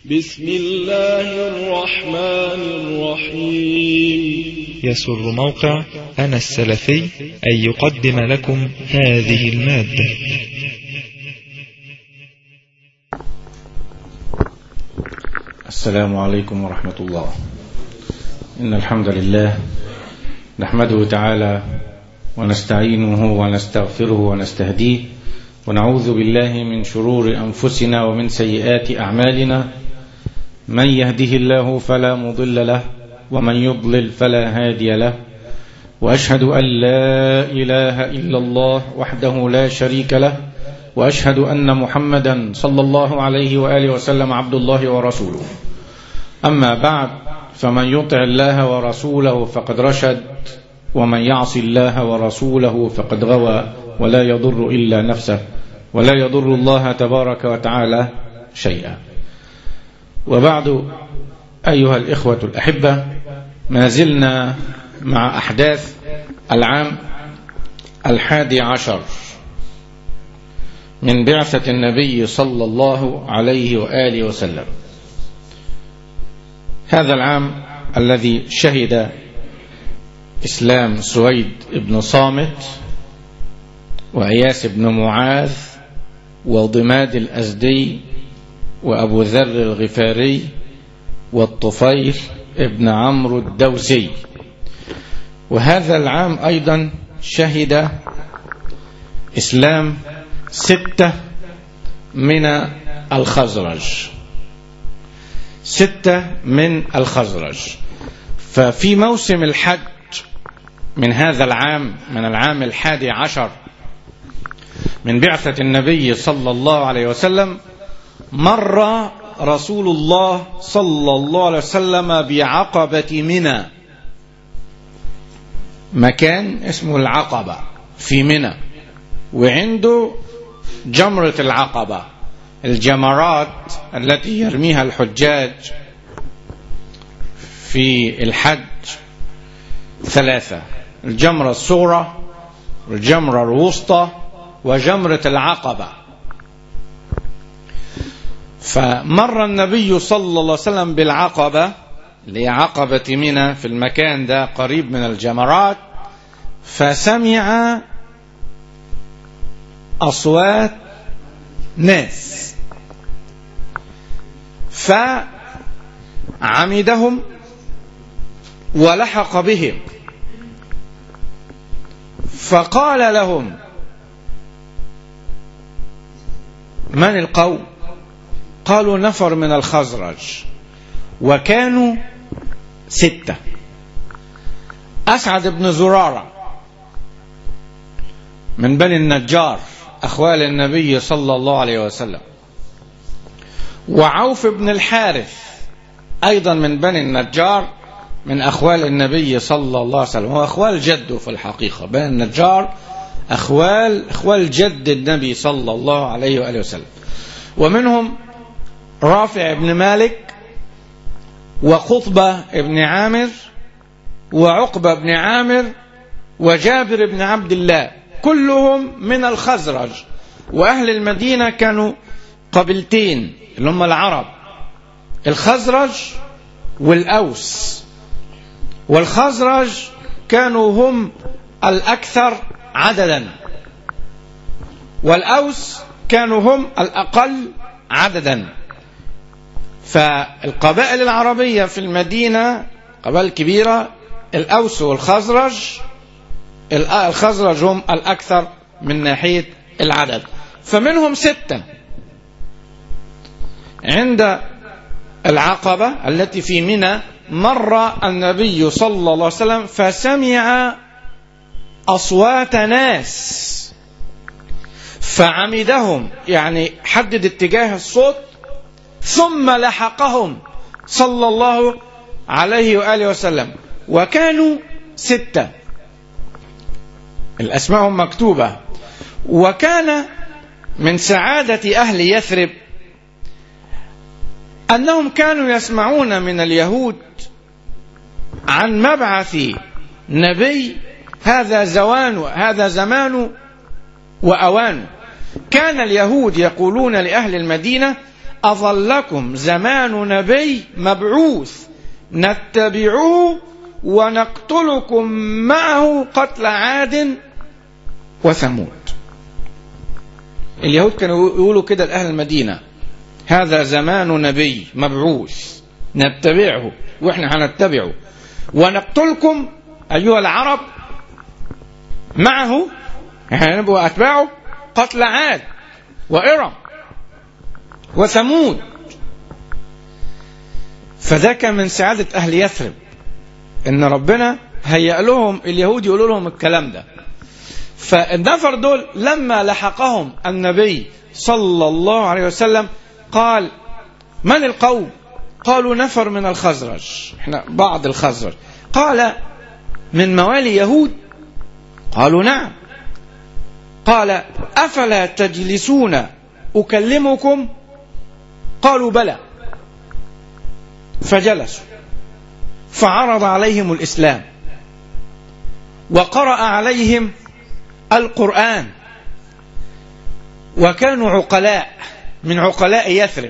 بسم الله الرحمن الرحيم يسر موقع أنا السلفي أن يقدم لكم هذه المادة السلام عليكم ورحمة الله إن الحمد لله نحمده تعالى ونستعينه ونستغفره ونستهديه ونعوذ بالله من شرور أنفسنا ومن سيئات أعمالنا من يهده الله فلا مضل له ومن يضلل فلا هادي له وأشهد أن لا إله إلا الله وحده لا شريك له وأشهد أن محمدا صلى الله عليه وآله وسلم عبد الله ورسوله أما بعد فمن يطع الله ورسوله فقد رشد ومن يعص الله ورسوله فقد غوى ولا يضر إلا نفسه ولا يضر الله تبارك وتعالى شيئا وبعد أيها الإخوة الأحبة ما زلنا مع أحداث العام الحادي عشر من بعثة النبي صلى الله عليه وآله وسلم هذا العام الذي شهد إسلام سويد بن صامت وعياس بن معاذ وضماد الأزدي وأبو ذر الغفاري والطفيل ابن عمرو الدوسي وهذا العام أيضا شهد إسلام ستة من الخزرج ستة من الخزرج ففي موسم الحج من هذا العام من العام الحادي عشر من بعثة النبي صلى الله عليه وسلم مر رسول الله صلى الله عليه وسلم بعقبة منى مكان اسمه العقبة في منى وعنده جمرة العقبة الجمرات التي يرميها الحجاج في الحج ثلاثة الجمرة الصغرى والجمرة الوسطى وجمرة العقبة فمر النبي صلى الله عليه وسلم بالعقبة لعقبة منى في المكان ده قريب من الجمرات فسمع أصوات ناس فعمدهم ولحق بهم فقال لهم من القوم قالوا نفر من الخزرج وكانوا ستة أسعد بن زرارة من بني النجار أخوال النبي صلى الله عليه وسلم وعوف بن الحارث أيضا من بني النجار من أخوال النبي صلى الله عليه وسلم هو أخوال جده في الحقيقة بني النجار أخوال أخوال جد النبي صلى الله عليه وآله وسلم ومنهم رافع بن مالك وقطبة بن عامر وعقبة بن عامر وجابر بن عبد الله كلهم من الخزرج وأهل المدينة كانوا قبيلتين اللي هم العرب الخزرج والأوس والخزرج كانوا هم الأكثر عددا والأوس كانوا هم الأقل عددا فالقبائل العربية في المدينة قبائل كبيرة الأوس والخزرج الخزرج هم الأكثر من ناحية العدد فمنهم ستة عند العقبة التي في منى مر النبي صلى الله عليه وسلم فسمع أصوات ناس فعمدهم يعني حدد اتجاه الصوت ثم لحقهم صلى الله عليه وآله وسلم وكانوا ستة الأسماء مكتوبة وكان من سعادة أهل يثرب أنهم كانوا يسمعون من اليهود عن مبعث نبي هذا زوان هذا زمان وأوان كان اليهود يقولون لأهل المدينة أظلكم زمان نبي مبعوث نتبعوه ونقتلكم معه قتل عاد وثمود اليهود كانوا يقولوا كده لأهل المدينة هذا زمان نبي مبعوث نتبعه واحنا هنتبعه ونقتلكم أيها العرب معه احنا نبقى أتباعه قتل عاد وإرم وثمود فذاك من سعادة أهل يثرب إن ربنا هيأ لهم اليهود يقولوا لهم الكلام ده فالنفر دول لما لحقهم النبي صلى الله عليه وسلم قال من القوم قالوا نفر من الخزرج احنا بعض الخزرج قال من موالي يهود قالوا نعم قال أفلا تجلسون أكلمكم قالوا بلى فجلسوا فعرض عليهم الإسلام وقرأ عليهم القرآن وكانوا عقلاء من عقلاء يثرب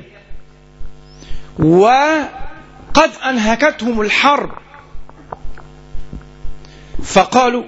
وقد أنهكتهم الحرب فقالوا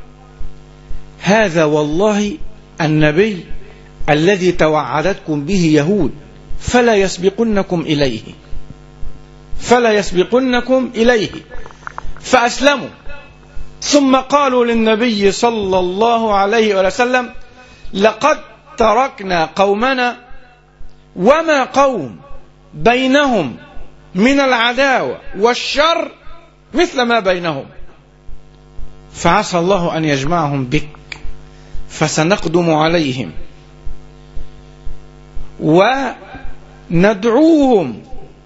هذا والله النبي الذي توعدتكم به يهود فلا يسبقنكم إليه فلا يسبقنكم إليه فأسلموا ثم قالوا للنبي صلى الله عليه وسلم لقد تركنا قومنا وما قوم بينهم من العداوة والشر مثل ما بينهم فعسى الله أن يجمعهم بك فسنقدم عليهم وندعوهم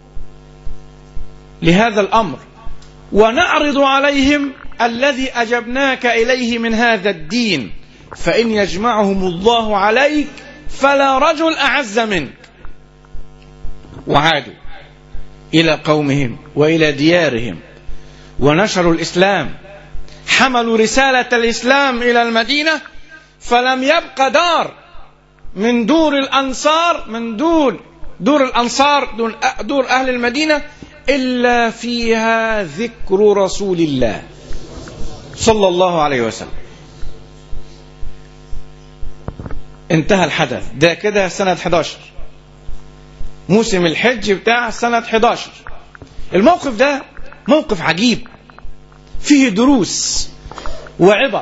لهذا الأمر ونعرض عليهم الذي أجبناك إليه من هذا الدين فإن يجمعهم الله عليك فلا رجل أعز منك وعادوا إلى قومهم وإلى ديارهم ونشروا الإسلام حملوا رسالة الإسلام إلى المدينة فلم يبق دار من دور الأنصار من دور دور الأنصار دور أهل المدينة إلا فيها ذكر رسول الله صلى الله عليه وسلم انتهى الحدث ده كده سنة 11 موسم الحج بتاع سنة 11 الموقف ده موقف عجيب فيه دروس وعبر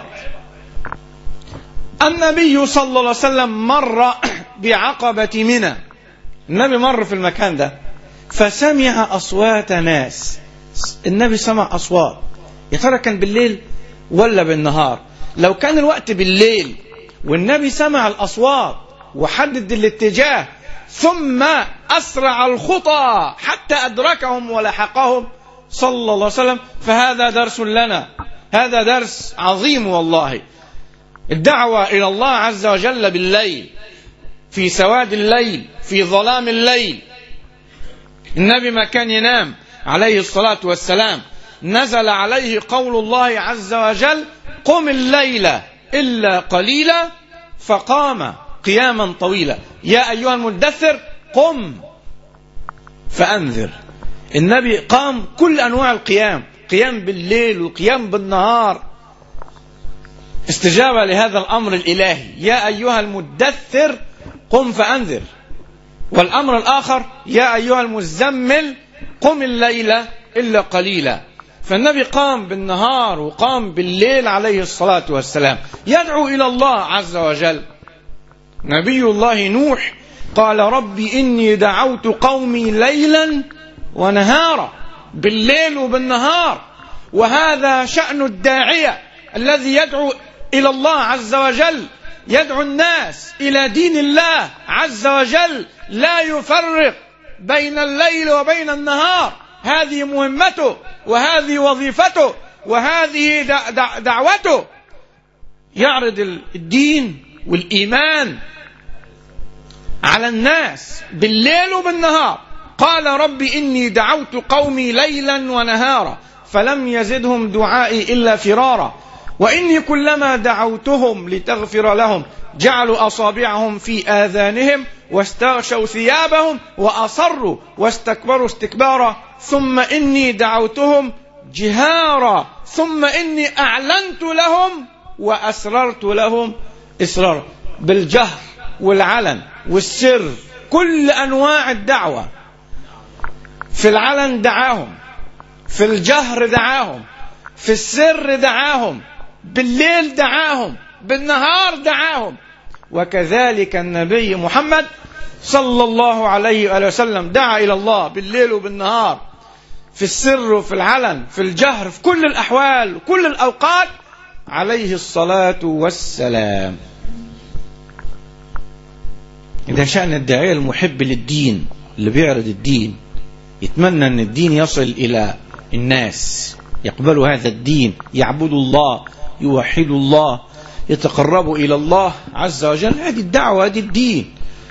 النبي صلى الله عليه وسلم مر بعقبة منى النبي مر في المكان ده فسمع أصوات ناس النبي سمع أصوات يا ترى كان بالليل ولا بالنهار لو كان الوقت بالليل والنبي سمع الأصوات وحدد الاتجاه ثم أسرع الخطى حتى أدركهم ولحقهم صلى الله عليه وسلم فهذا درس لنا هذا درس عظيم والله الدعوة إلى الله عز وجل بالليل في سواد الليل في ظلام الليل النبي ما كان ينام عليه الصلاة والسلام نزل عليه قول الله عز وجل قم الليل إلا قليلا فقام قياما طويلا يا أيها المدثر قم فأنذر النبي قام كل أنواع القيام قيام بالليل وقيام بالنهار استجابة لهذا الأمر الإلهي يا أيها المدثر قم فأنذر والأمر الآخر يا أيها المزمل قم الليل إلا قليلا فالنبي قام بالنهار وقام بالليل عليه الصلاة والسلام يدعو إلى الله عز وجل نبي الله نوح قال رب إني دعوت قومي ليلا ونهارا بالليل وبالنهار وهذا شأن الداعية الذي يدعو إلى الله عز وجل يدعو الناس إلى دين الله عز وجل لا يفرق بين الليل وبين النهار هذه مهمته وهذه وظيفته وهذه دعوته يعرض الدين والإيمان على الناس بالليل وبالنهار قال رب إني دعوت قومي ليلا ونهارا فلم يزدهم دعائي إلا فرارا وإني كلما دعوتهم لتغفر لهم جعلوا أصابعهم في آذانهم واستغشوا ثيابهم وأصروا واستكبروا استكبارا ثم إني دعوتهم جهارا ثم إني أعلنت لهم وأسررت لهم إسرارا بالجهر والعلن والسر كل أنواع الدعوة في العلن دعاهم في الجهر دعاهم في السر دعاهم بالليل دعاهم بالنهار دعاهم وكذلك النبي محمد صلى الله عليه وآله وسلم دعا إلى الله بالليل وبالنهار في السر وفي العلن في الجهر في كل الأحوال وكل الأوقات عليه الصلاة والسلام إذا شأن الداعية المحب للدين اللي بيعرض الدين يتمنى أن الدين يصل إلى الناس يقبلوا هذا الدين يعبدوا الله يوحدوا الله يتقربوا إلى الله عز وجل هذه الدعوة هذه الدين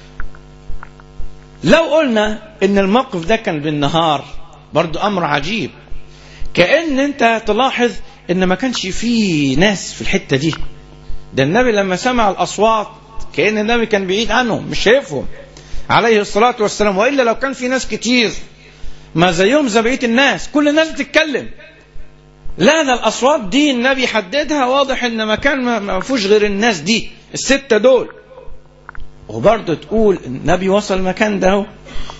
لو قلنا ان الموقف ده كان بالنهار برضو امر عجيب كأن انت تلاحظ ان ما كانش فيه ناس في الحتة دي ده النبي لما سمع الاصوات كأن النبي كان بعيد عنهم مش شايفهم عليه الصلاة والسلام وإلا لو كان في ناس كتير ما زيهم زي بقية الناس كل الناس بتتكلم لا ده الأصوات دي النبي حددها واضح إن مكان ما فيهوش غير الناس دي الستة دول وبرضه تقول النبي وصل المكان ده اهو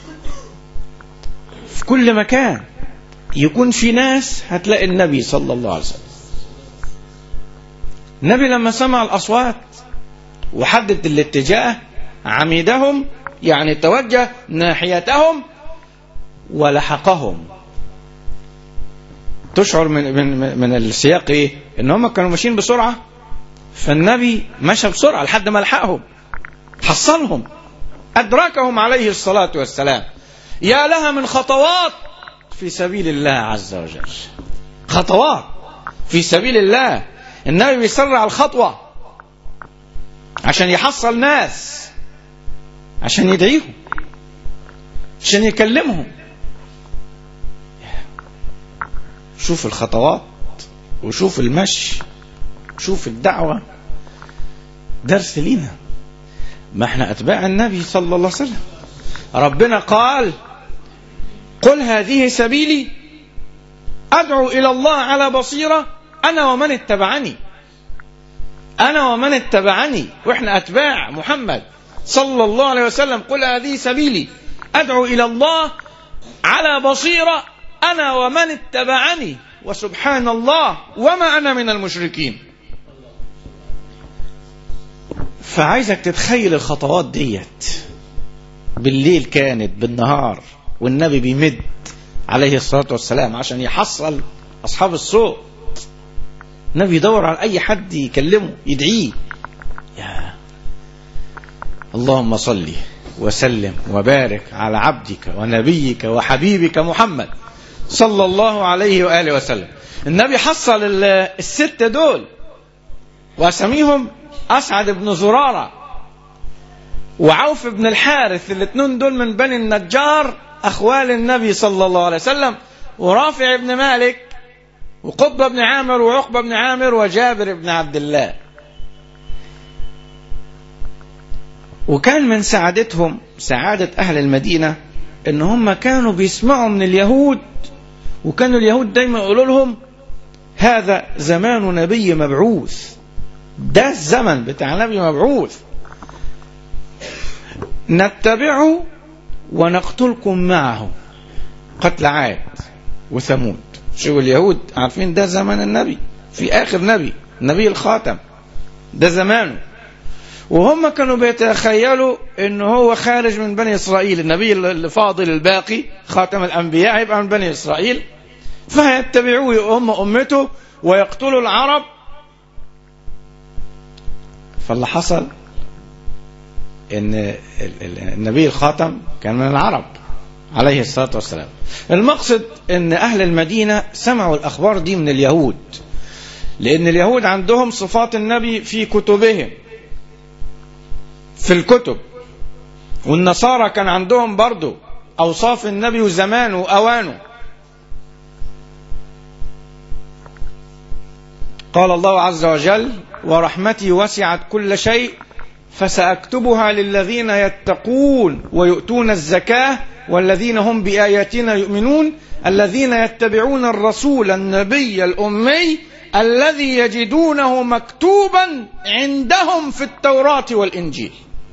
في كل مكان يكون في ناس هتلاقي النبي صلى الله عليه وسلم النبي لما سمع الأصوات وحدد الاتجاه عميدهم يعني توجه ناحيتهم ولحقهم تشعر من من من السياق ايه؟ ان هم كانوا ماشيين بسرعه فالنبي مشى بسرعه لحد ما لحقهم حصلهم ادركهم عليه الصلاه والسلام يا لها من خطوات في سبيل الله عز وجل خطوات في سبيل الله النبي بيسرع الخطوه عشان يحصل ناس عشان يدعيهم عشان يكلمهم شوف الخطوات وشوف المشي شوف الدعوة درس لينا ما احنا أتباع النبي صلى الله عليه وسلم ربنا قال قل هذه سبيلي أدعو إلى الله على بصيرة أنا ومن اتبعني أنا ومن اتبعني وإحنا أتباع محمد صلى الله عليه وسلم قل هذه سبيلي أدعو إلى الله على بصيرة أنا ومن اتبعني وسبحان الله وما أنا من المشركين فعايزك تتخيل الخطوات ديت بالليل كانت بالنهار والنبي بيمد عليه الصلاة والسلام عشان يحصل أصحاب الصوت النبي يدور على أي حد يكلمه يدعيه يا اللهم صل وسلم وبارك على عبدك ونبيك وحبيبك محمد صلى الله عليه وآله وسلم النبي حصل الستة دول وأسميهم أسعد بن زرارة وعوف بن الحارث الاثنين دول من بني النجار أخوال النبي صلى الله عليه وسلم ورافع بن مالك وقطب بن عامر وعقبة بن عامر وجابر بن عبد الله وكان من سعادتهم سعادة أهل المدينة إن هم كانوا بيسمعوا من اليهود وكانوا اليهود دايما يقولوا لهم هذا زمان نبي مبعوث ده الزمن بتاع نبي مبعوث نتبعه ونقتلكم معه قتل عاد وثمود شوفوا اليهود عارفين ده زمن النبي في آخر نبي النبي الخاتم ده زمانه وهم كانوا بيتخيلوا ان هو خارج من بني اسرائيل النبي الفاضل الباقي خاتم الانبياء هيبقى من بني اسرائيل فيتبعوه هم امته ويقتلوا العرب فاللي حصل ان النبي الخاتم كان من العرب عليه الصلاه والسلام المقصد ان اهل المدينه سمعوا الاخبار دي من اليهود لان اليهود عندهم صفات النبي في كتبهم في الكتب والنصارى كان عندهم برضو أوصاف النبي وزمانه وأوانه قال الله عز وجل ورحمتي وسعت كل شيء فسأكتبها للذين يتقون ويؤتون الزكاة والذين هم بآياتنا يؤمنون الذين يتبعون الرسول النبي الأمي الذي يجدونه مكتوبا عندهم في التوراة والإنجيل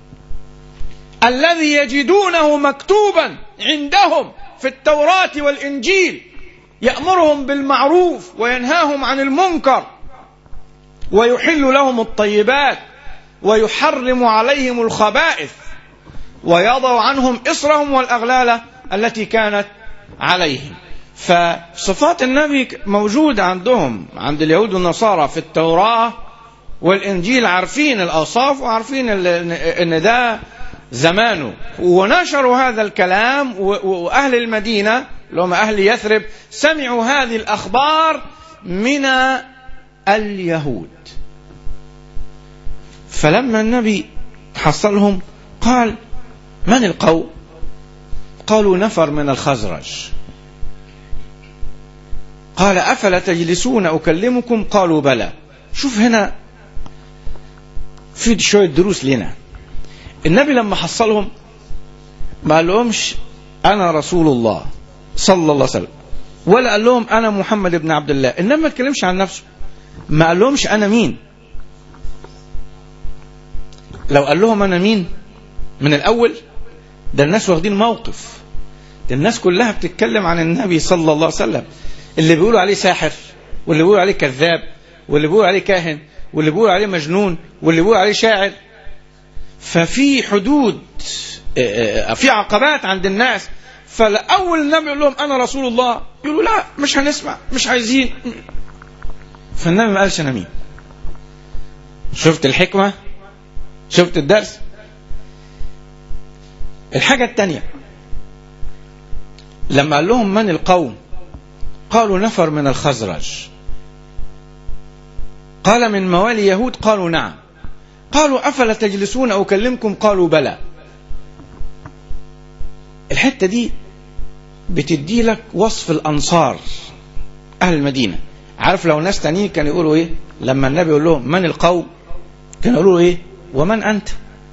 الذي يجدونه مكتوبا عندهم في التوراة والإنجيل يأمرهم بالمعروف وينهاهم عن المنكر ويحل لهم الطيبات ويحرم عليهم الخبائث ويضع عنهم إصرهم والأغلال التي كانت عليهم فصفات النبي موجودة عندهم عند اليهود والنصارى في التوراة والإنجيل عارفين الأوصاف وعارفين أن ده زمانه ونشروا هذا الكلام وأهل المدينة اللي هم أهل يثرب سمعوا هذه الأخبار من اليهود فلما النبي حصلهم قال من القوم قالوا نفر من الخزرج قال أفلا تجلسون أكلمكم قالوا بلى شوف هنا في شوية دروس لنا النبي لما حصلهم ما قال لهمش أنا رسول الله صلى الله عليه وسلم ولا قال لهم أنا محمد بن عبد الله إنما ما اتكلمش عن نفسه ما قال لهمش أنا مين لو قال لهم أنا مين من الأول ده الناس واخدين موقف ده الناس كلها بتتكلم عن النبي صلى الله عليه وسلم اللي بيقولوا عليه ساحر واللي بيقولوا عليه كذاب واللي بيقولوا عليه كاهن واللي بيقولوا عليه مجنون واللي بيقولوا عليه شاعر ففي حدود في عقبات عند الناس فالأول النبي يقول لهم أنا رسول الله يقولوا لا مش هنسمع مش عايزين فالنبي ما قالش أنا مين شفت الحكمة شفت الدرس الحاجة الثانية لما قال لهم من القوم قالوا نفر من الخزرج قال من موالي يهود قالوا نعم قالوا أفلا تجلسون أكلمكم قالوا بلى الحتة دي بتدي لك وصف الأنصار أهل المدينة عارف لو ناس تانيين كانوا يقولوا إيه لما النبي يقول لهم من القوم كانوا يقولوا إيه ومن أنت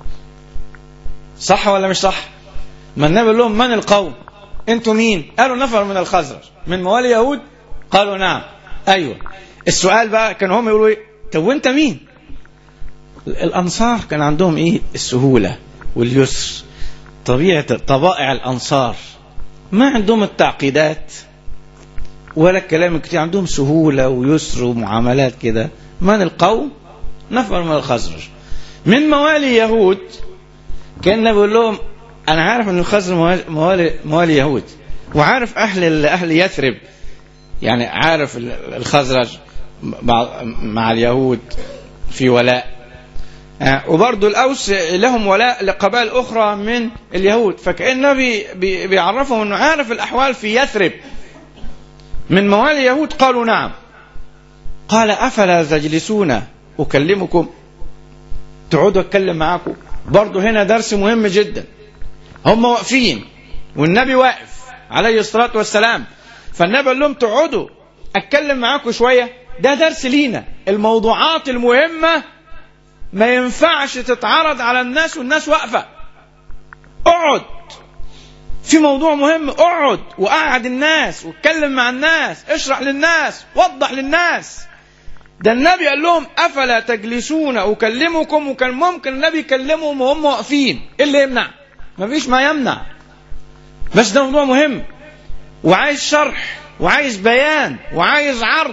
صح ولا مش صح ما النبي يقول لهم من القوم انتوا مين قالوا نفر من الخزرج من موالي يهود قالوا نعم ايوه السؤال بقى كانوا هم يقولوا ايه طب وانت مين الانصار كان عندهم ايه السهوله واليسر طبيعه طبائع الانصار ما عندهم التعقيدات ولا الكلام الكتير عندهم سهوله ويسر ومعاملات كده من القوم نفر من الخزرج من موالي يهود كان بيقول لهم انا عارف ان الخزرج موالي, موالي يهود وعارف اهل اهل يثرب يعني عارف الخزرج مع, مع اليهود في ولاء وبرضه الأوس لهم ولاء لقبائل أخرى من اليهود فكأن النبي بيعرفهم أنه عارف الأحوال في يثرب من موالي اليهود قالوا نعم قال أفلا تجلسون أكلمكم تقعدوا أتكلم معاكم برضه هنا درس مهم جدا هم واقفين والنبي واقف عليه الصلاة والسلام فالنبي قال لهم تقعدوا أتكلم معاكم شوية ده درس لينا الموضوعات المهمة ما ينفعش تتعرض على الناس والناس واقفة اقعد في موضوع مهم اقعد وقعد الناس واتكلم مع الناس اشرح للناس وضح للناس ده النبي قال لهم افلا تجلسون اكلمكم وكان ممكن النبي يكلمهم وهم واقفين ايه اللي يمنع مفيش ما يمنع بس ده موضوع مهم وعايز شرح وعايز بيان وعايز عرض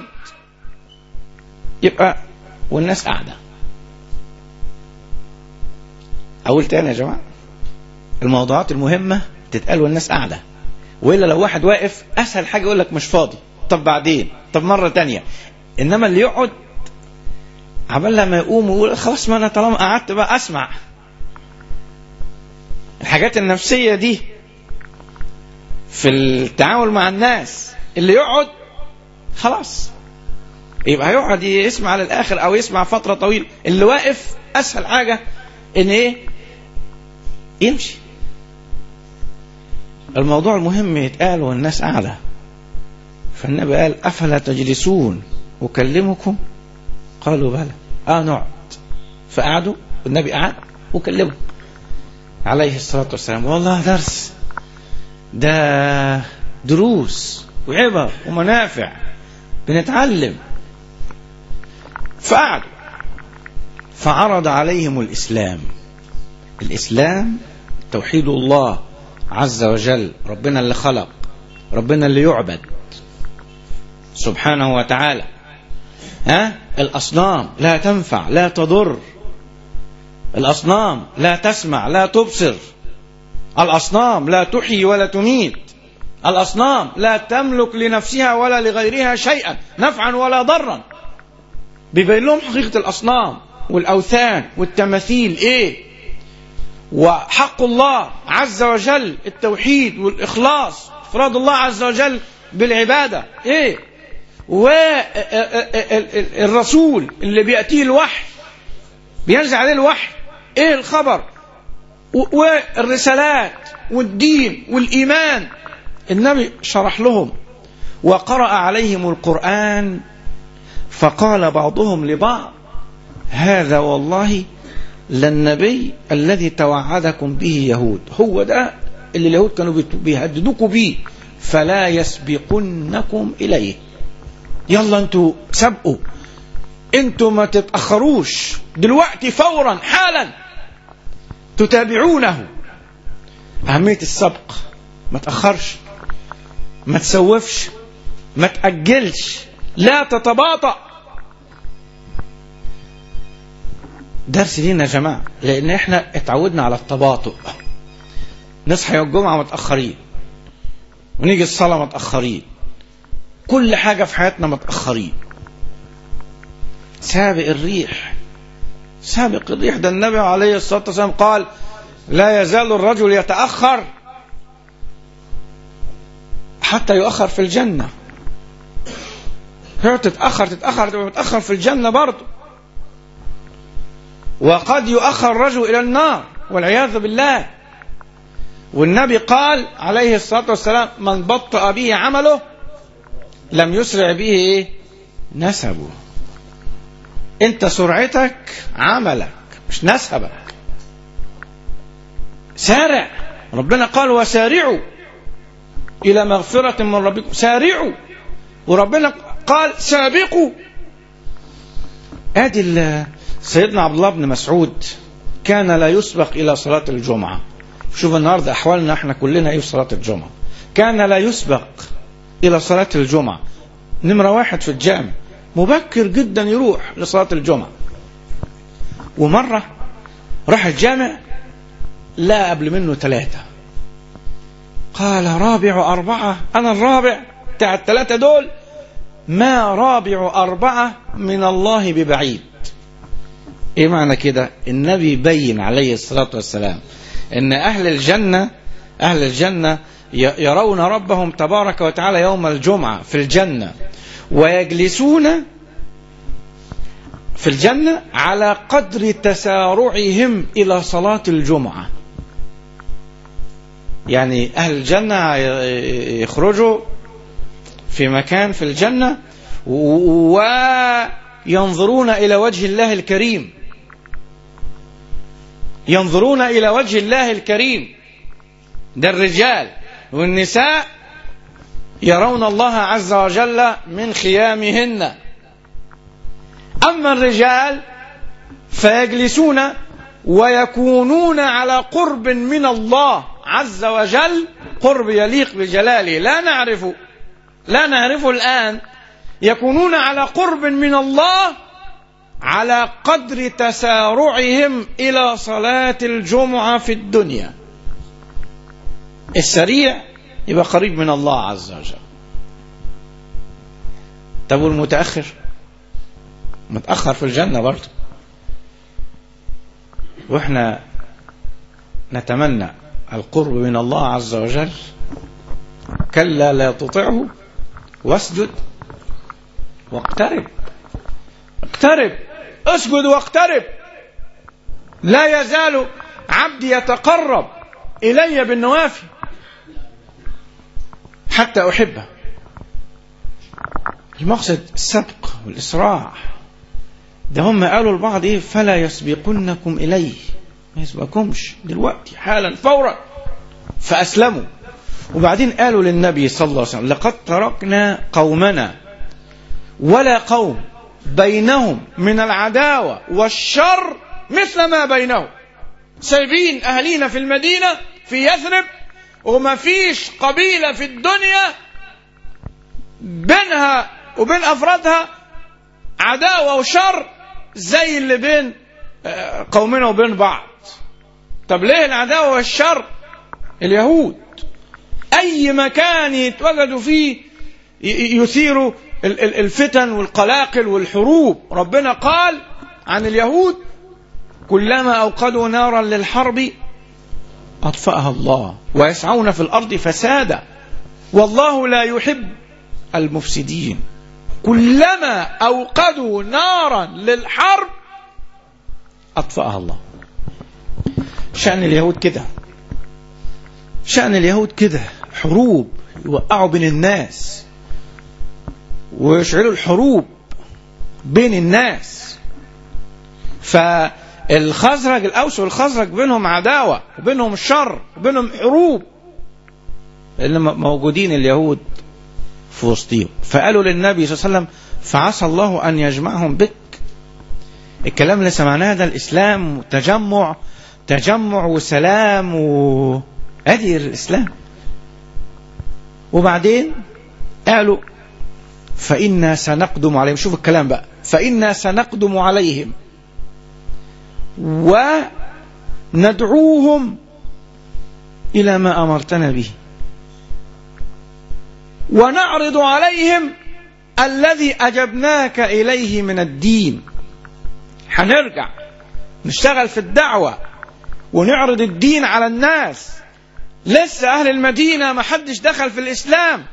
يبقى والناس قاعده اقول تاني يا جماعه الموضوعات المهمه تتقال والناس قاعده والا لو واحد واقف اسهل حاجه يقول لك مش فاضي طب بعدين طب مره تانية انما اللي يقعد عبال لما يقوم ويقول خلاص ما انا طالما قعدت بقى اسمع الحاجات النفسيه دي في التعامل مع الناس اللي يقعد خلاص يبقى هيقعد يسمع للاخر او يسمع فتره طويله اللي واقف اسهل حاجه ان ايه يمشي الموضوع المهم يتقال والناس قاعده فالنبي قال افلا تجلسون اكلمكم قالوا بلى اه نقعد فقعدوا والنبي قعد وكلمه عليه الصلاة والسلام والله درس ده دروس وعبر ومنافع بنتعلم فقعدوا فعرض عليهم الإسلام الإسلام توحيد الله عز وجل ربنا اللي خلق ربنا اللي يعبد سبحانه وتعالى ها الأصنام لا تنفع لا تضر الأصنام لا تسمع لا تبصر الأصنام لا تحيي ولا تميت الأصنام لا تملك لنفسها ولا لغيرها شيئا نفعا ولا ضرا بيبين لهم حقيقة الأصنام والأوثان والتماثيل إيه وحق الله عز وجل التوحيد والإخلاص إفراد الله عز وجل بالعبادة إيه والرسول اللي بيأتيه الوحي بينزل عليه الوحي إيه الخبر والرسالات والدين والإيمان النبي شرح لهم وقرأ عليهم القرآن فقال بعضهم لبعض هذا والله للنبي الذي توعدكم به يهود هو ده اللي اليهود كانوا بيهددوكم به فلا يسبقنكم إليه يلا انتوا سبقوا انتوا ما تتأخروش دلوقتي فورا حالا تتابعونه أهمية السبق ما تأخرش ما تسوفش ما تأجلش لا تتباطأ درس لينا يا جماعة لأن احنا اتعودنا على التباطؤ نصحى يوم الجمعة متأخرين ونيجي الصلاة متأخرين كل حاجة في حياتنا متأخرين سابق الريح سابق الريح ده النبي عليه الصلاة والسلام قال لا يزال الرجل يتأخر حتى يؤخر في الجنة هي تتأخر تتأخر تبقى متأخر في الجنة برضه وقد يؤخر الرجل إلى النار والعياذ بالله والنبي قال عليه الصلاة والسلام من بطأ به عمله لم يسرع به إيه؟ نسبه انت سرعتك عملك مش نسبك سارع ربنا قال وسارعوا إلى مغفرة من ربكم سارعوا وربنا قال سابقوا ادي سيدنا عبد الله بن مسعود كان لا يسبق الى صلاه الجمعه شوف النهارده احوالنا احنا كلنا ايه في صلاه الجمعه كان لا يسبق الى صلاه الجمعه نمره واحد في الجامع مبكر جدا يروح لصلاه الجمعه ومره راح الجامع لا قبل منه ثلاثه قال رابع أربعة أنا الرابع بتاع الثلاثة دول ما رابع أربعة من الله ببعيد إيه معنى كده النبي يبين عليه الصلاة والسلام إن أهل الجنة أهل الجنة يرون ربهم تبارك وتعالى يوم الجمعة في الجنة ويجلسون في الجنة على قدر تسارعهم إلى صلاة الجمعة يعني أهل الجنة يخرجوا في مكان في الجنة وينظرون إلى وجه الله الكريم ينظرون إلى وجه الله الكريم ده الرجال والنساء يرون الله عز وجل من خيامهن أما الرجال فيجلسون ويكونون على قرب من الله عز وجل قرب يليق بجلاله لا نعرف لا نعرفه الآن يكونون على قرب من الله على قدر تسارعهم إلى صلاة الجمعة في الدنيا السريع يبقى قريب من الله عز وجل طب والمتأخر متأخر في الجنة برضه واحنا نتمنى القرب من الله عز وجل كلا لا تطعه واسجد واقترب اقترب اسجد واقترب لا يزال عبدي يتقرب الي بالنوافل حتى احبه المقصد السبق والاسراع ده هم قالوا البعض ايه فلا يسبقنكم اليه ما يسبقكمش دلوقتي حالا فورا فأسلموا وبعدين قالوا للنبي صلى الله عليه وسلم لقد تركنا قومنا ولا قوم بينهم من العداوة والشر مثل ما بينهم سايبين أهلينا في المدينة في يثرب وما فيش قبيلة في الدنيا بينها وبين أفرادها عداوة وشر زي اللي بين قومنا وبين بعض طب ليه العداوة والشر اليهود أي مكان يتوجدوا فيه يثيروا الفتن والقلاقل والحروب ربنا قال عن اليهود كلما أوقدوا نارا للحرب أطفأها الله ويسعون في الأرض فسادا والله لا يحب المفسدين كلما أوقدوا نارا للحرب أطفأها الله شأن اليهود كده شأن اليهود كده حروب يوقعوا بين الناس ويشعلوا الحروب بين الناس فالخزرج الأوس والخزرج بينهم عداوة وبينهم شر وبينهم حروب اللي موجودين اليهود في وسطهم فقالوا للنبي صلى الله عليه وسلم فعسى الله أن يجمعهم بك الكلام اللي سمعناه ده الإسلام تجمع تجمع وسلام و ادي الاسلام وبعدين قالوا فإنا سنقدم عليهم شوف الكلام بقى فإنا سنقدم عليهم وندعوهم إلى ما أمرتنا به ونعرض عليهم الذي أجبناك إليه من الدين هنرجع نشتغل في الدعوة ونعرض الدين على الناس لسه أهل المدينة ما حدش دخل في الإسلام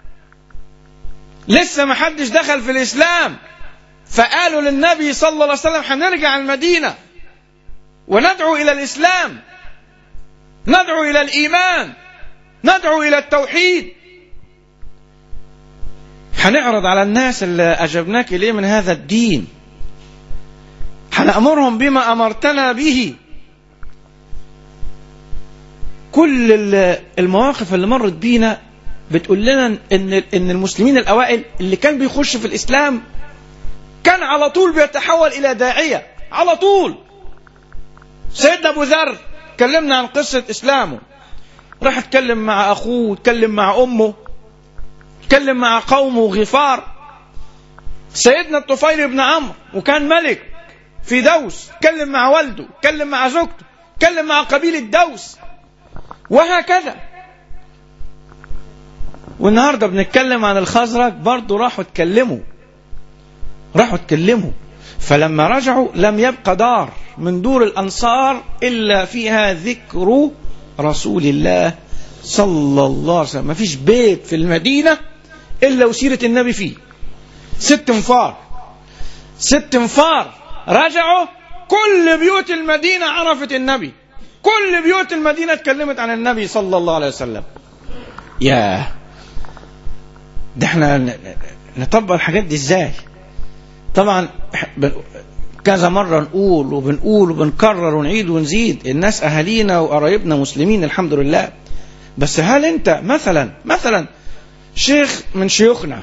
لسه ما حدش دخل في الإسلام فقالوا للنبي صلى الله عليه وسلم هنرجع المدينة وندعو إلى الإسلام ندعو إلى الإيمان ندعو إلى التوحيد هنعرض على الناس اللي أجبناك إليه من هذا الدين هنأمرهم بما أمرتنا به كل المواقف اللي مرت بينا بتقول لنا ان ان المسلمين الاوائل اللي كان بيخش في الاسلام كان على طول بيتحول الى داعيه على طول سيدنا ابو ذر كلمنا عن قصه اسلامه راح اتكلم مع اخوه اتكلم مع امه اتكلم مع قومه غفار سيدنا الطفيل بن عمرو وكان ملك في دوس اتكلم مع والده اتكلم مع زوجته اتكلم مع قبيله دوس وهكذا والنهارده بنتكلم عن الخزرج برضه راحوا اتكلموا راحوا اتكلموا فلما رجعوا لم يبقى دار من دور الانصار الا فيها ذكر رسول الله صلى الله عليه وسلم ما فيش بيت في المدينه الا وسيره النبي فيه ست انفار ست انفار رجعوا كل بيوت المدينه عرفت النبي كل بيوت المدينة اتكلمت عن النبي صلى الله عليه وسلم يا ده احنا نطبق الحاجات دي ازاي طبعا كذا مرة نقول وبنقول وبنكرر ونعيد ونزيد الناس أهالينا وقرايبنا مسلمين الحمد لله بس هل أنت مثلا مثلا شيخ من شيوخنا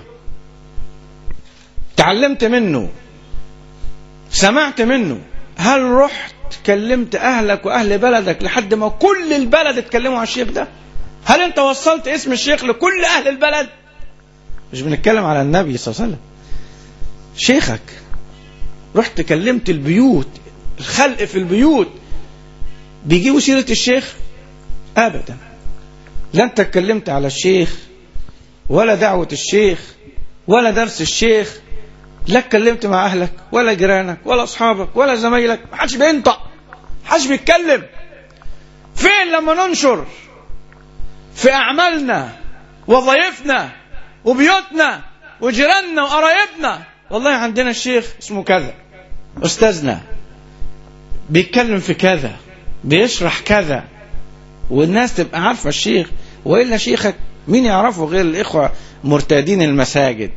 تعلمت منه سمعت منه هل رحت كلمت اهلك واهل بلدك لحد ما كل البلد اتكلموا عن الشيخ ده هل انت وصلت اسم الشيخ لكل اهل البلد مش بنتكلم على النبي صلى الله عليه وسلم شيخك رحت كلمت البيوت الخلق في البيوت بيجيبوا سيرة الشيخ ابدا لا انت اتكلمت على الشيخ ولا دعوة الشيخ ولا درس الشيخ لا اتكلمت مع اهلك ولا جيرانك ولا اصحابك ولا زمايلك ما حدش بينطق ما حدش بيتكلم فين لما ننشر في اعمالنا وظائفنا وبيوتنا وجيراننا وقرايبنا والله عندنا الشيخ اسمه كذا استاذنا بيتكلم في كذا بيشرح كذا والناس تبقى عارفه الشيخ والا شيخك مين يعرفه غير الاخوه مرتادين المساجد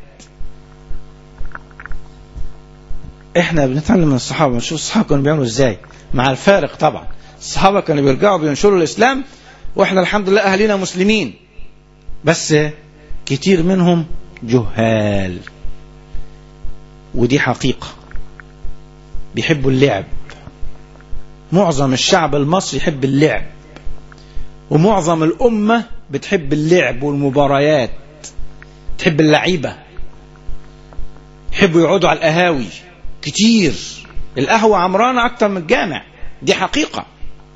احنا بنتعلم من الصحابه نشوف الصحابه كانوا بيعملوا ازاي مع الفارق طبعا الصحابة كانوا بيرجعوا بينشروا الإسلام وإحنا الحمد لله أهلنا مسلمين بس كتير منهم جهال ودي حقيقة بيحبوا اللعب معظم الشعب المصري يحب اللعب ومعظم الأمة بتحب اللعب والمباريات تحب اللعيبة يحبوا يقعدوا على القهاوي كتير القهوة عمرانة أكتر من الجامع دي حقيقة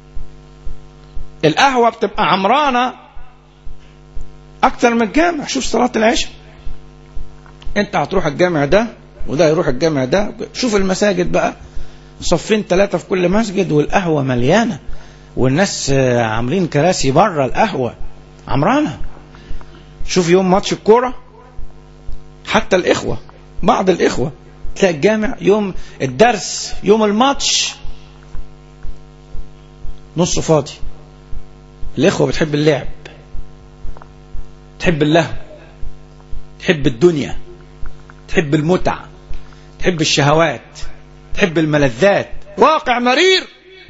القهوة بتبقى عمرانة أكتر من الجامع شوف صلاة العشاء أنت هتروح الجامع ده وده يروح الجامع ده شوف المساجد بقى صفين ثلاثة في كل مسجد والقهوة مليانة والناس عاملين كراسي بره القهوة عمرانة شوف يوم ماتش الكورة حتى الإخوة بعض الإخوة تلاقي الجامع يوم الدرس يوم الماتش نصه فاضي الإخوة بتحب اللعب تحب اللهو تحب الدنيا تحب المتع تحب الشهوات تحب الملذات واقع مرير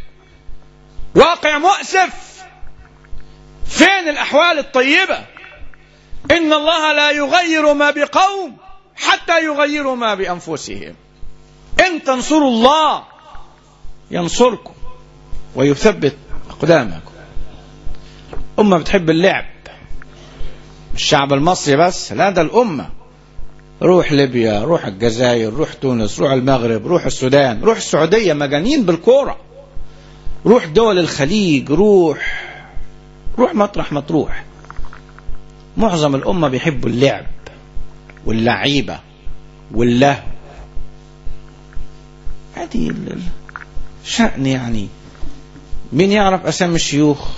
واقع مؤسف فين الأحوال الطيبة إن الله لا يغير ما بقوم حتى يغيروا ما بأنفسهم إن تنصروا الله ينصركم ويثبت أقدامكم أمة بتحب اللعب الشعب المصري بس لا ده الأمة روح ليبيا روح الجزائر روح تونس روح المغرب روح السودان روح السعودية مجانين بالكورة روح دول الخليج روح روح مطرح ما تروح معظم الأمة بيحبوا اللعب واللعيبة واللهو هذه الشأن يعني مين يعرف أسامي الشيوخ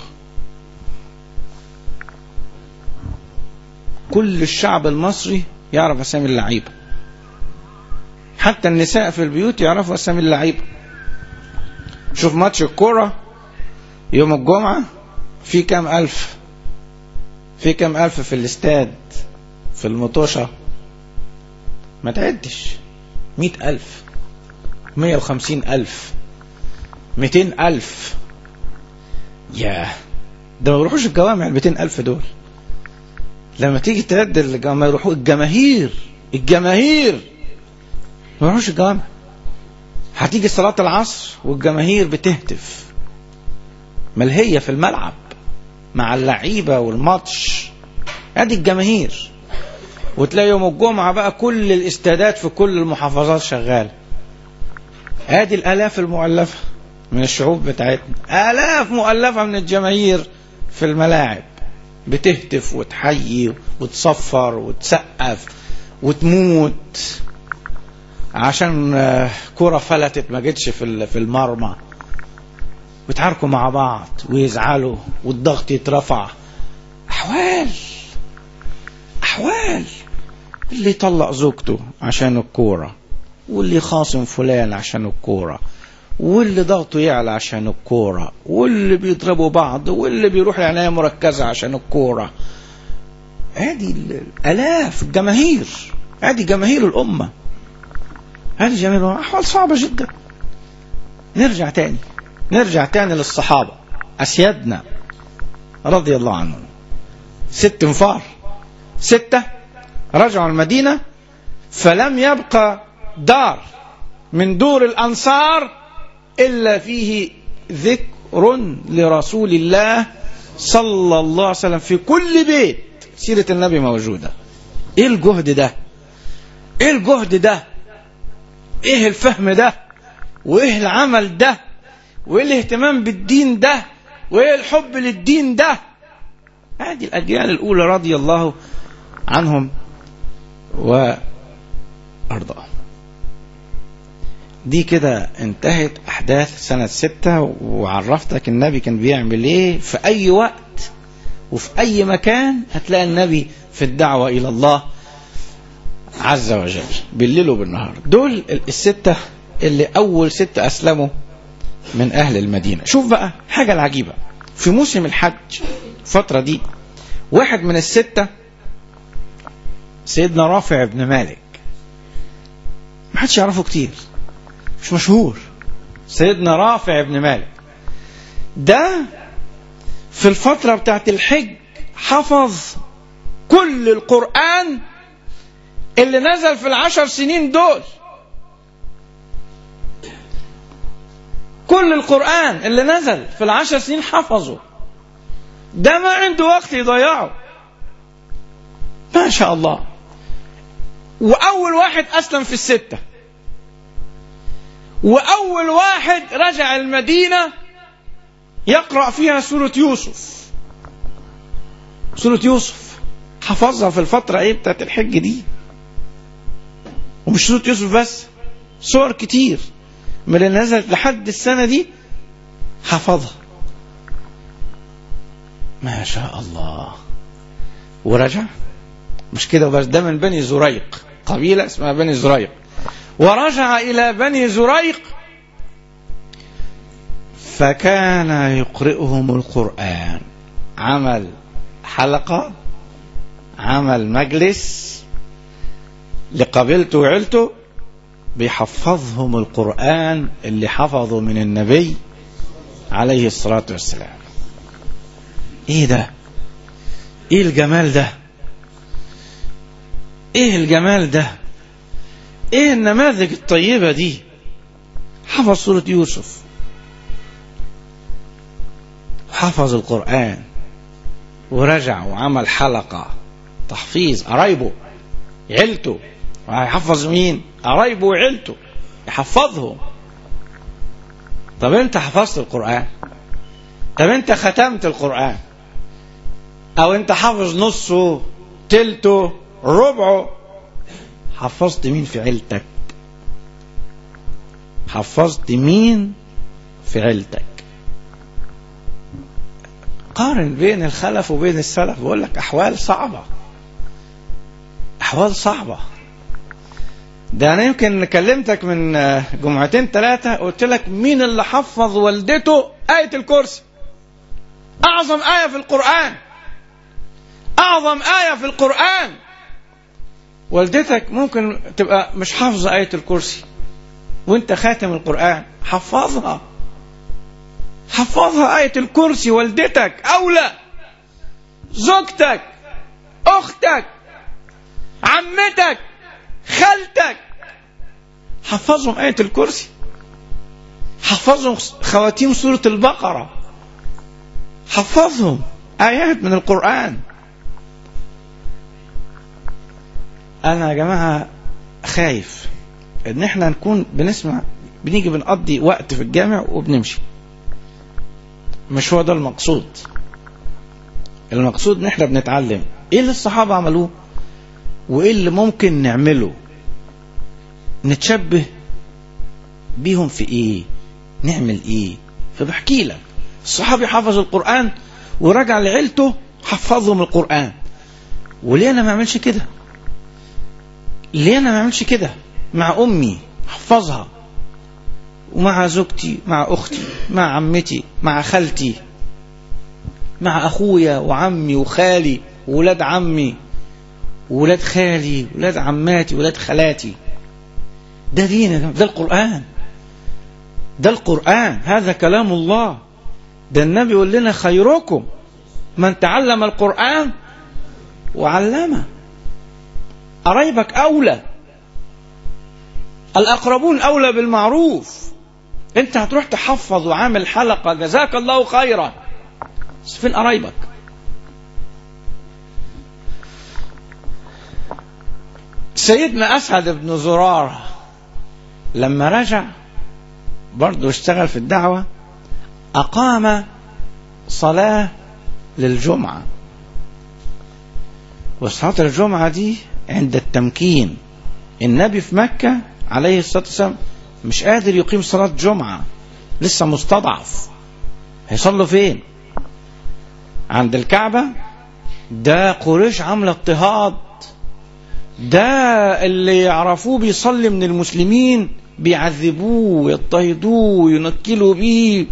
كل الشعب المصري يعرف أسامي اللعيبة حتى النساء في البيوت يعرفوا أسامي اللعيبة شوف ماتش الكورة يوم الجمعة في كام ألف في كام ألف في الاستاد في المطوشة ما تعدش مئة ألف مية وخمسين ألف ميتين ألف ياه ده ما يروحوش الجوامع الميتين ألف دول لما تيجي تعد الجماهير يروحوا الجماهير الجماهير ما يروحوش الجوامع هتيجي صلاة العصر والجماهير بتهتف ملهية في الملعب مع اللعيبة والماتش ادي الجماهير وتلاقي يوم الجمعة بقى كل الاستادات في كل المحافظات شغالة ادي الالاف المؤلفة من الشعوب بتاعتنا الاف مؤلفة من الجماهير في الملاعب بتهتف وتحيي وتصفر وتسقف وتموت عشان كرة فلتت ما جتش في في المرمى ويتعاركوا مع بعض ويزعلوا والضغط يترفع احوال احوال اللي يطلق زوجته عشان الكوره واللي خاصم فلان عشان الكوره واللي ضغطه يعلى عشان الكوره واللي بيضربوا بعض واللي بيروح العنايه مركزه عشان الكوره ادي الالاف الجماهير ادي جماهير الامه هذه جميلة أحوال صعبة جدا نرجع تاني نرجع تاني للصحابة أسيادنا رضي الله عنهم ست انفار ستة رجعوا المدينة فلم يبقى دار من دور الأنصار إلا فيه ذكر لرسول الله صلى الله عليه وسلم في كل بيت سيرة النبي موجودة ايه الجهد ده ايه الجهد ده ايه الفهم ده وايه العمل ده وايه الاهتمام بالدين ده وايه الحب للدين ده هذه الاجيال الاولى رضي الله عنهم وارضاهم دي كده انتهت احداث سنة ستة وعرفتك النبي كان بيعمل ايه في اي وقت وفي اي مكان هتلاقي النبي في الدعوة الى الله عز وجل بالليل وبالنهار دول الستة اللي أول ستة أسلموا من أهل المدينة شوف بقى حاجة العجيبة في موسم الحج الفترة دي واحد من الستة سيدنا رافع بن مالك ما حدش يعرفه كتير مش مشهور سيدنا رافع بن مالك ده في الفترة بتاعت الحج حفظ كل القرآن اللي نزل في العشر سنين دول كل القرآن اللي نزل في العشر سنين حفظه ده ما عنده وقت يضيعه ما شاء الله وأول واحد أسلم في الستة وأول واحد رجع المدينة يقرأ فيها سورة يوسف سورة يوسف حفظها في الفترة ايه بتاعت الحج دي ومش سورة يوسف بس سور كتير من اللي نزلت لحد السنة دي حفظها ما شاء الله ورجع مش كده وبس ده من بني زريق قبيلة اسمها بني زريق ورجع إلى بني زريق فكان يقرئهم القرآن عمل حلقة عمل مجلس لقبيلته وعيلته بيحفظهم القرآن اللي حفظه من النبي عليه الصلاة والسلام ايه ده ايه الجمال ده ايه الجمال ده ايه النماذج الطيبة دي حفظ سورة يوسف حفظ القرآن ورجع وعمل حلقة تحفيظ قرايبه عيلته وهيحفظ مين قرايبه وعيلته يحفظهم طب انت حفظت القرآن طب انت ختمت القرآن او انت حافظ نصه تلته ربعه حفظت مين في عيلتك حفظت مين في عيلتك قارن بين الخلف وبين السلف بقول لك احوال صعبه احوال صعبه ده انا يمكن كلمتك من جمعتين ثلاثه قلت لك مين اللي حفظ والدته ايه الكرسي اعظم ايه في القران اعظم ايه في القران والدتك ممكن تبقى مش حافظه ايه الكرسي وانت خاتم القران حفظها حفظها آية الكرسي والدتك أولى زوجتك أختك عمتك خالتك حفظهم آية الكرسي حفظهم خواتيم سورة البقرة حفظهم آيات من القرآن أنا يا جماعة خايف إن إحنا نكون بنسمع بنيجي بنقضي وقت في الجامع وبنمشي مش هو ده المقصود المقصود ان احنا بنتعلم ايه اللي الصحابة عملوه وايه اللي ممكن نعمله نتشبه بيهم في ايه نعمل ايه فبحكي لك الصحابي حفظ القرآن ورجع لعيلته حفظهم القرآن وليه انا ما اعملش كده ليه انا ما اعملش كده مع امي احفظها ومع زوجتي مع أختي مع عمتي مع خالتي مع أخويا وعمي وخالي وولاد عمي وولاد خالي ولاد عماتي ولاد خالاتي ده دين ده القرآن ده القرآن هذا كلام الله ده النبي يقول لنا خيركم من تعلم القرآن وعلمه قرايبك أولى الأقربون أولى بالمعروف أنت هتروح تحفظ وعامل حلقة جزاك الله خيرا بس فين قرايبك سيدنا أسعد بن زرارة لما رجع برضه اشتغل في الدعوة أقام صلاة للجمعة وصلاة الجمعة دي عند التمكين النبي في مكة عليه الصلاة والسلام مش قادر يقيم صلاة جمعة لسه مستضعف هيصلوا فين عند الكعبة ده قريش عاملة اضطهاد ده اللي يعرفوه بيصلي من المسلمين بيعذبوه ويضطهدوه وينكلوا بيه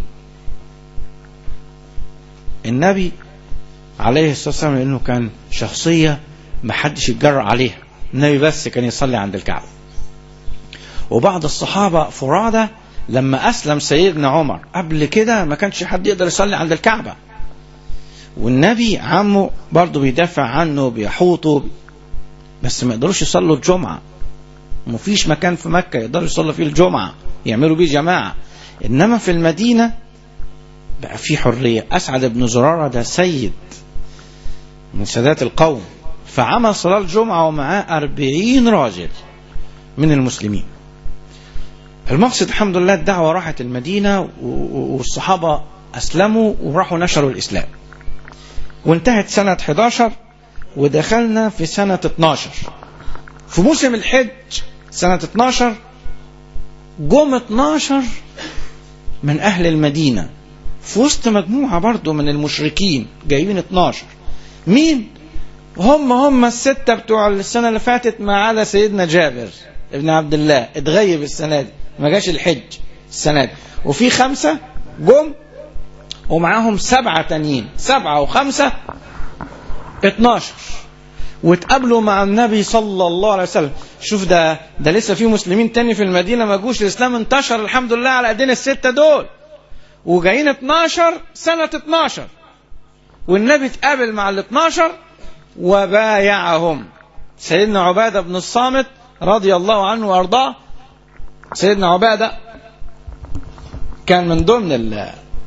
النبي عليه الصلاة والسلام لأنه كان شخصية محدش يتجرأ عليها النبي بس كان يصلي عند الكعبة وبعض الصحابة فرادى لما أسلم سيدنا عمر قبل كده ما كانش حد يقدر يصلي عند الكعبة والنبي عمه برضه بيدافع عنه بيحوطه بس ما يقدروش يصلوا الجمعة مفيش مكان في مكة يقدروا يصلوا فيه الجمعة يعملوا بيه جماعة إنما في المدينة بقى في حرية أسعد بن زرارة ده سيد من سادات القوم فعمل صلاة الجمعة ومعاه أربعين راجل من المسلمين المقصد الحمد لله الدعوة راحت المدينة والصحابة أسلموا وراحوا نشروا الإسلام وانتهت سنة 11 ودخلنا في سنة 12 في موسم الحج سنة 12 جم 12 من أهل المدينة في وسط مجموعة برضو من المشركين جايين 12 مين؟ هم هم الستة بتوع السنة اللي فاتت ما عدا سيدنا جابر ابن عبد الله اتغيب السنة دي ما جاش الحج السنة دي وفي خمسة جم ومعاهم سبعة تانيين سبعة وخمسة اتناشر واتقابلوا مع النبي صلى الله عليه وسلم شوف ده ده لسه في مسلمين تاني في المدينة ما جوش الإسلام انتشر الحمد لله على ايدين الستة دول وجايين 12 سنة 12 والنبي اتقابل مع ال 12 وبايعهم سيدنا عبادة بن الصامت رضي الله عنه وارضاه سيدنا عبادة كان من ضمن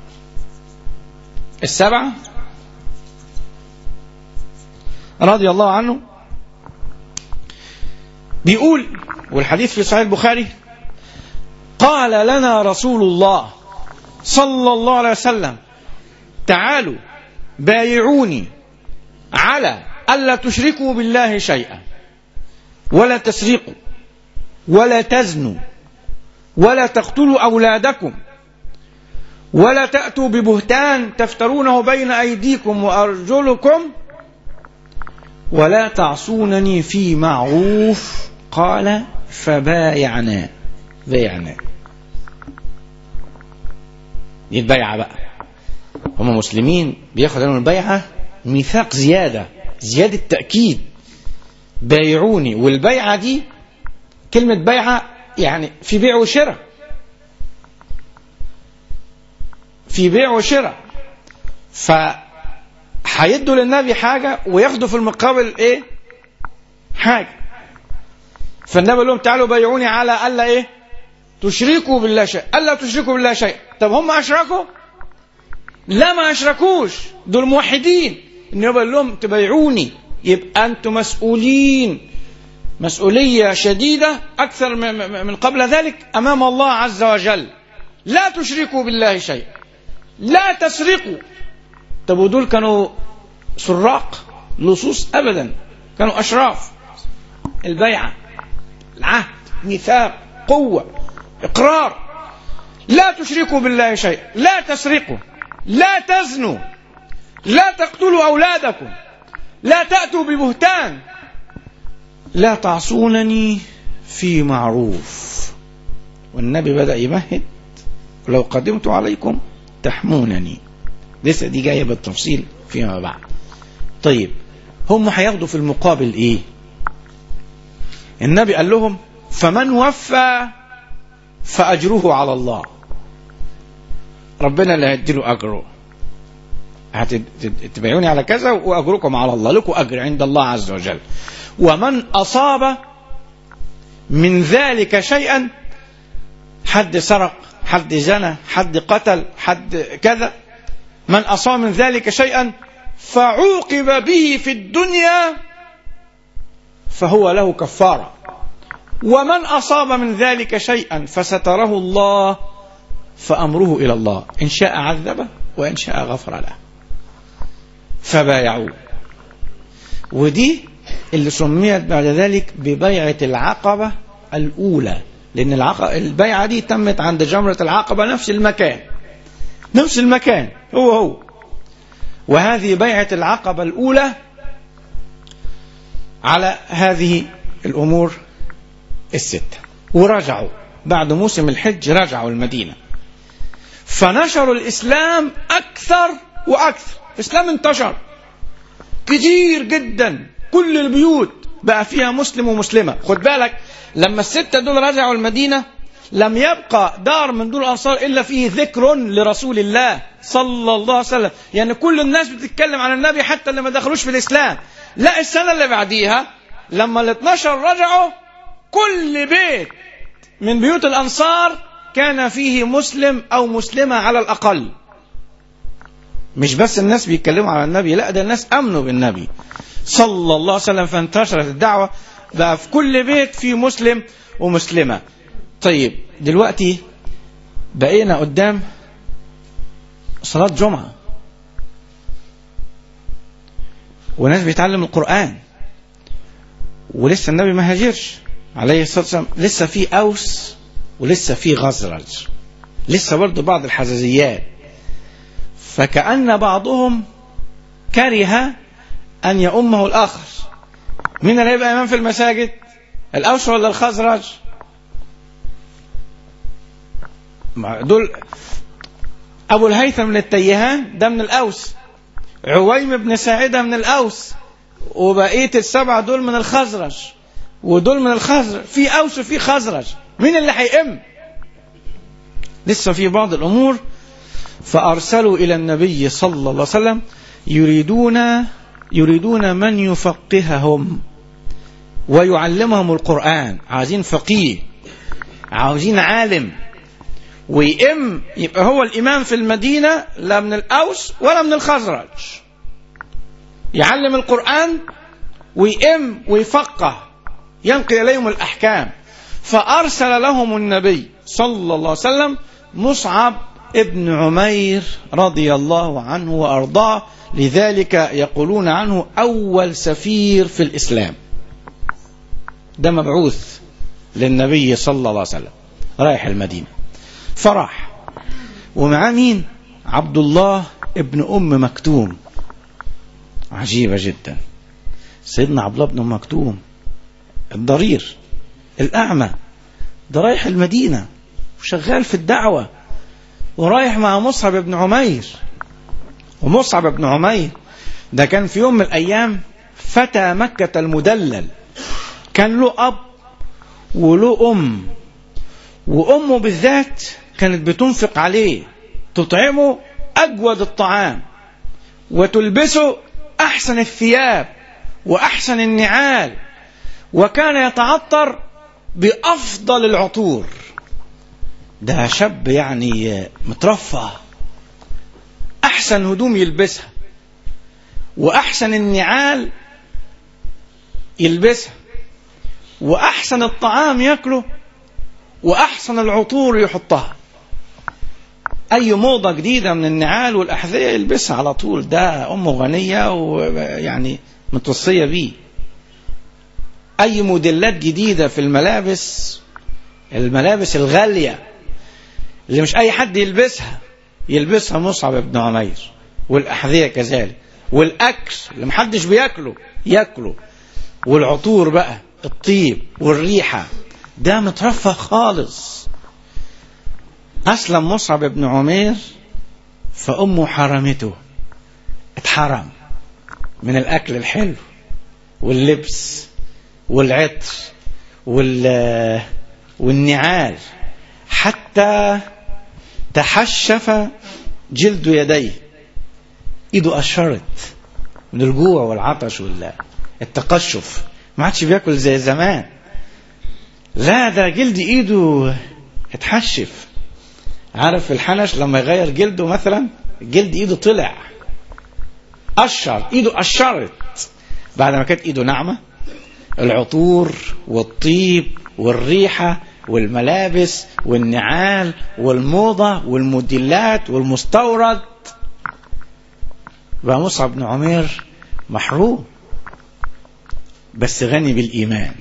السبعة رضي الله عنه بيقول والحديث في صحيح البخاري قال لنا رسول الله صلى الله عليه وسلم تعالوا بايعوني على ألا تشركوا بالله شيئا ولا تسرقوا ولا تزنوا ولا تقتلوا أولادكم ولا تأتوا ببهتان تفترونه بين أيديكم وأرجلكم ولا تعصونني في معروف قال فبايعنا بايعنا دي البيعة بقى هم مسلمين بياخد عليهم البيعة ميثاق زيادة زيادة تأكيد بايعوني والبيعة دي كلمة بيعة يعني في بيع وشراء في بيع وشراء فهيدوا للنبي حاجة وياخدوا في المقابل ايه حاجة فالنبي قال لهم تعالوا بايعوني على ألا ايه تشركوا بالله شيء ألا تشركوا بالله شيء طب هم أشركوا لا ما أشركوش دول موحدين النبي قال لهم تبايعوني يبقى أنتم مسؤولين مسؤولية شديدة أكثر من قبل ذلك أمام الله عز وجل لا تشركوا بالله شيئا لا تسرقوا طب ودول كانوا سراق لصوص أبدا كانوا أشراف البيعة العهد ميثاق قوة إقرار لا تشركوا بالله شيئا لا تسرقوا لا تزنوا لا تقتلوا أولادكم لا تأتوا ببهتان لا تعصونني في معروف والنبي بدأ يمهد لو قدمت عليكم تحمونني لسه دي جاية بالتفصيل فيما بعد طيب هم هياخدوا في المقابل ايه النبي قال لهم فمن وفى فأجره على الله ربنا اللي هيديله أجره هتبيعوني على كذا وأجركم على الله لكم أجر عند الله عز وجل ومن أصاب من ذلك شيئا حد سرق حد زنى حد قتل حد كذا من أصاب من ذلك شيئا فعوقب به في الدنيا فهو له كفارة ومن أصاب من ذلك شيئا فستره الله فأمره إلى الله إن شاء عذبه وإن شاء غفر له فبايعوه ودي اللي سميت بعد ذلك ببيعة العقبة الأولى لأن العقبة البيعة دي تمت عند جمرة العقبة نفس المكان نفس المكان هو هو وهذه بيعة العقبة الأولى على هذه الأمور الستة ورجعوا بعد موسم الحج رجعوا المدينة فنشروا الإسلام أكثر وأكثر الإسلام انتشر كتير جدا كل البيوت بقى فيها مسلم ومسلمة خد بالك لما الستة دول رجعوا المدينة لم يبقى دار من دون الأنصار إلا فيه ذكر لرسول الله صلى الله عليه وسلم يعني كل الناس بتتكلم عن النبي حتى اللي ما دخلوش في الإسلام لا السنة اللي بعديها لما ال 12 رجعوا كل بيت من بيوت الأنصار كان فيه مسلم أو مسلمة على الأقل مش بس الناس بيتكلموا على النبي لا ده الناس أمنوا بالنبي صلى الله عليه وسلم فانتشرت الدعوة بقى في كل بيت في مسلم ومسلمة طيب دلوقتي بقينا قدام صلاة جمعة وناس بيتعلم القرآن ولسه النبي ما هاجرش عليه الصلاة والسلام لسه في أوس ولسه في غزرج لسه برضه بعض الحزازيات فكأن بعضهم كره أن يؤمه الآخر مين اللي هيبقى إمام في المساجد الأوس ولا الخزرج دول أبو الهيثم من التيهان ده من الأوس عويم بن ساعدة من الأوس وبقية السبعة دول من الخزرج ودول من الخزرج في أوس وفي خزرج مين اللي هيئم لسه في بعض الأمور فأرسلوا إلى النبي صلى الله عليه وسلم يريدون يريدون من يفقههم ويعلمهم القرآن عايزين فقيه عاوزين عالم ويئم يبقى هو الإمام في المدينة لا من الأوس ولا من الخزرج يعلم القرآن ويئم ويفقه ينقل إليهم الأحكام فأرسل لهم النبي صلى الله عليه وسلم مصعب ابن عمير رضي الله عنه وأرضاه لذلك يقولون عنه أول سفير في الإسلام ده مبعوث للنبي صلى الله عليه وسلم رايح المدينة فرح ومعاه مين عبد الله ابن أم مكتوم عجيبة جدا سيدنا عبد الله بن أم مكتوم الضرير الأعمى ده رايح المدينة وشغال في الدعوة ورايح مع مصعب بن عمير ومصعب بن عمير ده كان في يوم من الأيام فتى مكة المدلل كان له أب وله أم وأمه بالذات كانت بتنفق عليه تطعمه أجود الطعام وتلبسه أحسن الثياب وأحسن النعال وكان يتعطر بأفضل العطور ده شاب يعني مترفه أحسن هدوم يلبسها وأحسن النعال يلبسها وأحسن الطعام يأكله وأحسن العطور يحطها أي موضة جديدة من النعال والأحذية يلبسها على طول ده أمه غنية ويعني متوصية بيه أي موديلات جديدة في الملابس الملابس الغالية اللي مش أي حد يلبسها يلبسها مصعب بن عمير والأحذية كذلك والأكل اللي محدش بياكله ياكله والعطور بقى الطيب والريحة ده مترفه خالص أسلم مصعب بن عمير فأمه حرمته اتحرم من الأكل الحلو واللبس والعطر وال والنعال حتى تحشف جلد يديه ايده قشرت من الجوع والعطش والتقشف ما عادش بياكل زي زمان لا ده جلد ايده اتحشف عارف الحنش لما يغير جلده مثلا جلد ايده طلع قشر ايده قشرت بعد ما كانت ايده ناعمه العطور والطيب والريحه والملابس والنعال والموضة والموديلات والمستورد بقى مصعب بن عمير محروم بس غني بالإيمان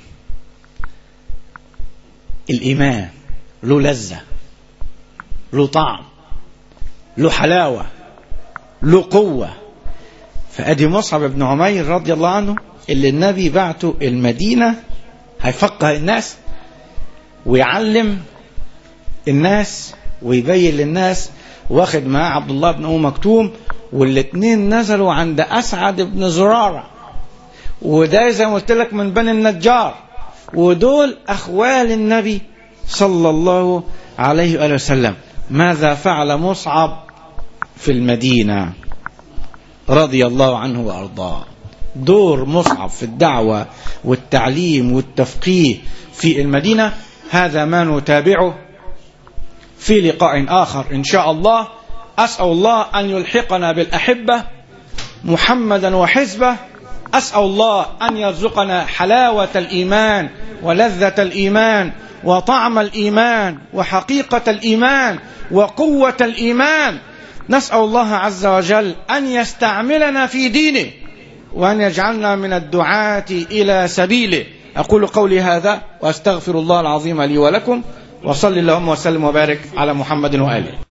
الإيمان له لذة له طعم له حلاوة له قوة فأدي مصعب بن عمير رضي الله عنه اللي النبي بعته المدينة هيفقه الناس ويعلم الناس ويبين للناس واخد معاه عبد الله بن ام مكتوم والاثنين نزلوا عند اسعد بن زراره وده زي ما قلت لك من بني النجار ودول اخوال النبي صلى الله عليه وآله وسلم ماذا فعل مصعب في المدينة رضي الله عنه وأرضاه دور مصعب في الدعوة والتعليم والتفقيه في المدينة هذا ما نتابعه في لقاء آخر إن شاء الله أسأل الله أن يلحقنا بالأحبة محمدا وحزبه أسأل الله أن يرزقنا حلاوة الإيمان ولذة الإيمان وطعم الإيمان وحقيقة الإيمان وقوة الإيمان نسأل الله عز وجل أن يستعملنا في دينه وأن يجعلنا من الدعاة إلى سبيله أقول قولي هذا وأستغفر الله العظيم لي ولكم وصل اللهم وسلم وبارك على محمد وآله